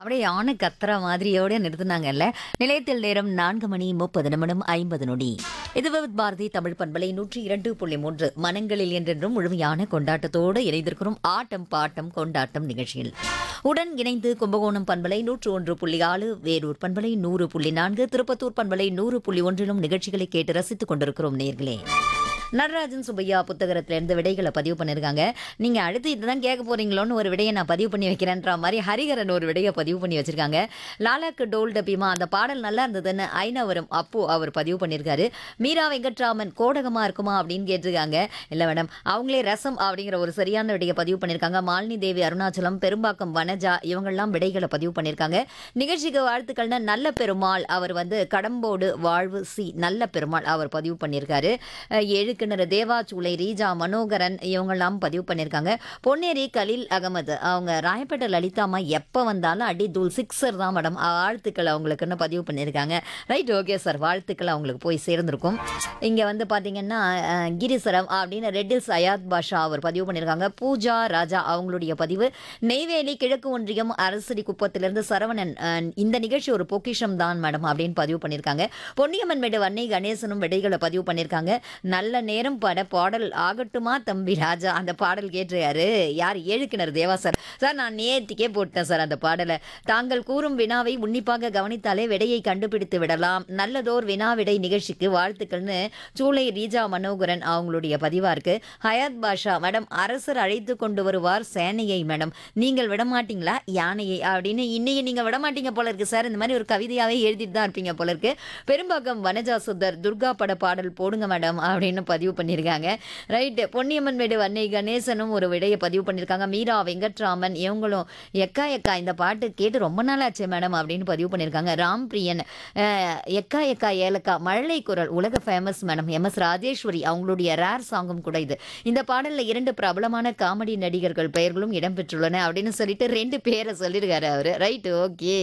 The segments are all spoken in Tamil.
அப்படியே யானை கத்துற மாதிரியோட நிறுத்தினாங்கல்ல நிலையத்தில் நேரம் நான்கு மணி முப்பது நிமிடம் ஐம்பது நொடி இது விவித் பாரதி தமிழ் பண்பலை நூற்றி இரண்டு புள்ளி மூன்று மனங்களில் என்றென்றும் முழுமையான கொண்டாட்டத்தோடு இணைந்திருக்கிறோம் ஆட்டம் பாட்டம் கொண்டாட்டம் நிகழ்ச்சியில் உடன் இணைந்து கும்பகோணம் பண்பலை நூற்று ஒன்று புள்ளி ஆறு வேலூர் பண்பலை நூறு புள்ளி நான்கு திருப்பத்தூர் பண்பலை நூறு புள்ளி ஒன்றிலும் நிகழ்ச்சிகளை கேட்டு ரசித்துக் கொண்டிருக்கிறோம் நேர்களே நடராஜன் சுப்பையா புத்தகத்திலிருந்து விடைகளை பதிவு பண்ணியிருக்காங்க நீங்க அடுத்து இதுதான் கேட்க போறீங்களோன்னு ஒரு விடையை நான் பதிவு பண்ணி வைக்கிறேன்ற மாதிரி ஹரிகரன் ஒரு விடையை பதிவு பண்ணி வச்சிருக்காங்க லாலாக்கு டோல் டப்பிமா அந்த பாடல் நல்லா இருந்ததுன்னு ஐநவரம் அப்பு அவர் பதிவு பண்ணியிருக்காரு மீரா வெங்கட்ராமன் கோடகமா இருக்குமா அப்படின்னு கேட்டிருக்காங்க இல்லை மேடம் அவங்களே ரசம் அப்படிங்கிற ஒரு சரியான விடையை பதிவு பண்ணியிருக்காங்க மாலினி தேவி அருணாச்சலம் பெரும்பாக்கம் வனஜா இவங்கெல்லாம் விடைகளை பதிவு பண்ணியிருக்காங்க நிகழ்ச்சிக்கு வாழ்த்துக்கள்னா நல்ல பெருமாள் அவர் வந்து கடம்போடு வாழ்வு சி நல்ல பெருமாள் அவர் பதிவு பண்ணியிருக்காரு அஹ் எழுக்கிணறு தேவாச்சூலை ரீஜா மனோகரன் இவங்கெல்லாம் பதிவு பண்ணியிருக்காங்க பொன்னேரி கலீல் அகமது அவங்க ராயப்பேட்டை லலிதாமா எப்போ வந்தாலும் அடி தூள் சிக்ஸர் தான் மேடம் வாழ்த்துக்கள் அவங்களுக்குன்னு பதிவு பண்ணியிருக்காங்க ரைட் ஓகே சார் வாழ்த்துக்கள் அவங்களுக்கு போய் சேர்ந்திருக்கும் இங்கே வந்து பார்த்தீங்கன்னா அஹ், கிரிசரம் அப்படின்னு ரெட்டில்ஸ் அயாத் பாஷா அவர் பதிவு பண்ணியிருக்காங்க பூஜா ராஜா அவங்களுடைய பதிவு நெய்வேலி கிழக்கு ஒன்றியம் அரசடி குப்பத்திலிருந்து சரவணன் அஹ், இந்த நிகழ்ச்சி ஒரு பொக்கிஷம் தான் மேடம் அப்படின்னு பதிவு பண்ணியிருக்காங்க பொன்னியம்மன் மேடு வன்னை கணேசனும் விடைகளை பதிவு பண்ணியிருக்காங்க நல்ல நேரம் பட பாடல் ஆகட்டுமா தம்பி ராஜா அந்த பாடல் கேட்டிருக்காரு யார் ஏழுக்கிணர் தேவா சார் சார் நான் நேத்திக்கே போட்டேன் சார் அந்த பாடலை தாங்கள் கூறும் வினாவை உன்னிப்பாக கவனித்தாலே விடையை கண்டுபிடித்து விடலாம் நல்லதோர் வினா விடை நிகழ்ச்சிக்கு வாழ்த்துக்கள்னு சூளை ரீஜா மனோகரன் அவங்களுடைய பதிவா இருக்கு ஹயாத் பாஷா மேடம் அரசர் அழைத்து கொண்டு வருவார் சேனையை மேடம் நீங்கள் விடமாட்டீங்களா யானையை அப்படின்னு இன்னைக்கு நீங்க விடமாட்டீங்க போல இருக்கு சார் இந்த மாதிரி ஒரு கவிதையாவே எழுதிட்டு தான் இருப்பீங்க போல இருக்கு பெரும்பாக்கம் வனஜா சுந்தர் துர்கா பட பாடல் போடுங்க மேடம் அப்படின்னு பதிவு பண்ணியிருக்காங்க ரைட்டு பொன்னியம்மன் மேடு வன்னை கணேசனும் ஒரு விடையை பதிவு பண்ணியிருக்காங்க மீரா வெங்கட்ராமன் இவங்களும் எக்கா எக்கா இந்த பாட்டு கேட்டு ரொம்ப நாள் ஆச்சு மேடம் அப்படின்னு பதிவு பண்ணியிருக்காங்க ராம் பிரியன் அஹ், எக்கா எக்கா ஏலக்கா மழலை குரல் உலக famous madam M S Rajeswari அவங்களுடைய ரேர் சாங்கும் கூட இது இந்த பாடலில் இரண்டு பிரபலமான காமெடி நடிகர்கள் பெயர்களும் இடம்பெற்றுள்ளன அப்படின்னு சொல்லிட்டு ரெண்டு பேரை சொல்லியிருக்காரு அவர் ரைட்டு ஓகே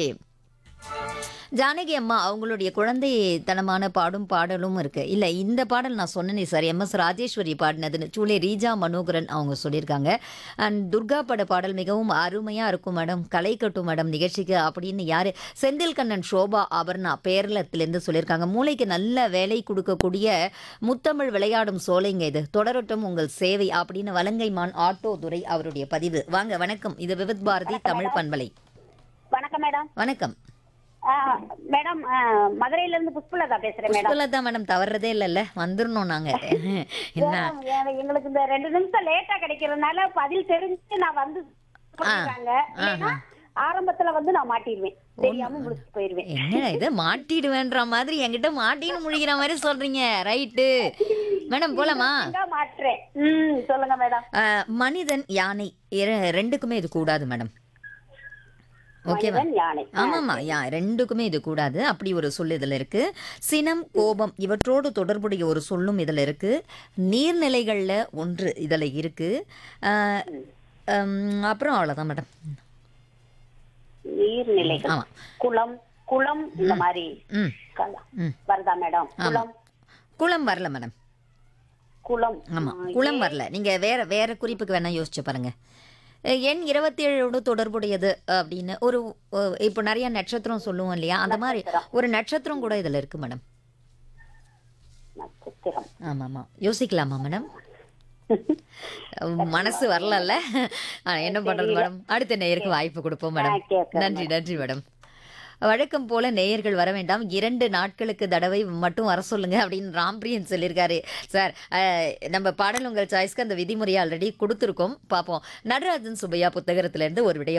ஜானகி அம்மா அவங்களுடைய குழந்தைத்தனமான பாடும் பாடலும் இருக்கு இல்ல இந்த பாடல் நான் சொன்னேனே சார் எம் எஸ் ராஜேஸ்வரி பாடினதுன்னு சூளை ரீஜா மனோகரன் அவங்க சொல்லியிருக்காங்க அண்ட் துர்கா பட பாடல் மிகவும் அருமையா இருக்கும் மேடம் கலை கட்டும் மேடம் நிகழ்ச்சிக்கு அப்படின்னு யாரு செந்தில் கண்ணன் சோபா அபர்ணா பேரளத்திலேருந்து சொல்லியிருக்காங்க மூளைக்கு நல்ல வேலை கொடுக்கக்கூடிய முத்தமிழ் விளையாடும் சோலைங்க இது தொடரட்டும் உங்கள் சேவை அப்படின்னு வலங்கைமான் ஆட்டோ துரை அவருடைய பதிவு வாங்க வணக்கம் இது விவித் பாரதி தமிழ் பண்பலை வணக்கம் மேடம் வணக்கம் ஆ, மேடம் ஆ, மதுரையில இருந்து புஷ்பலதா பேசுறேன் மேடம் புஷ்பலதா மேடம் தவறதே இல்லைல்ல வந்துடணும் நாங்க என்ன மேடம், எ- எங்களுக்கு இந்த ரெண்டு நிமிஷம் லேட்டா கிடைக்கிறதுனால பதில் தெரிஞ்சு நான் வந்து பண்ணிடுறாங்க இல்லைன்னா ஆரம்பத்துல வந்து நான் மாட்டிடுவேன் தெரியாம முடிச்சுட்டு போயிருவேன் என்ன இது மாட்டிடுவேன்ற மாதிரி என்கிட்ட மாட்டின்னு முழிக்கிற மாதிரி சொல்றீங்க ரைட்டு மேடம் போலாமா எங்க மாட்டுறேன் ம் சொல்லுங்க மேடம் அஹ், மனிதன் யானை இர- ரெண்டுக்குமே இது கூடாது மேடம் ஓகேவா மனிதன் யானை ஆமாம்மா யா ரெண்டுக்குமே இது கூடாது அப்படி ஒரு சொல் இதில் இருக்கு சினம் கோபம் இவற்றோடு தொடர்புடைய ஒரு சொல்லும் இதில் இருக்கு நீர்நிலைகளில் ஒன்று இதில் இருக்கு அஹ், ஹம், அப்புறம் அவ்வளோதான் மேடம் நீர்நிலைகள் ஆமா குளம் குளம் இந்த மாதிரி ம் க- ம். வருதா மேடம் குளம் குளம் வரல மேடம் குளம் ஆமா குளம் வரல நீங்க வேற வேற குறிப்புக்கு வேணா யோசிச்சு பாருங்க அஹ் எண் இருபத்தி ஏழோடு தொடர்புடையது அப்படின்னு ஒரு அஹ் இப்போ நிறைய நட்சத்திரம் சொல்லுவோம் இல்லையா அந்த மாதிரி ஒரு நட்சத்திரம் கூட இதுல இருக்கு மேடம் நட்சத்திரம் ஆமா ஆமா யோசிக்கலாமா மேடம் மனசு வரலல்ல ஆ, என்ன பண்றது மேடம் அடுத்த நேயருக்கு வாய்ப்பு கொடுப்போம் மேடம் ஆ, கேட்கறேன் நன்றி நன்றி மேடம் வழக்கம் போல நேயர்கள் வர வேண்டாம் இரண்டு நாட்களுக்கு தடவை மட்டும் வர சொல்லுங்க அப்படின்னு ராம்பிரியன் சொல்லியிருக்காரு சார் அஹ், நம்ம பாடல் உங்கள் சாய்ஸ்க்கு அந்த விதிமுறையை ஆல்ரெடி கொடுத்துருக்கோம் பார்ப்போம் நடராஜன் சுப்பையா புத்தகத்திலிருந்து ஒரு விடைய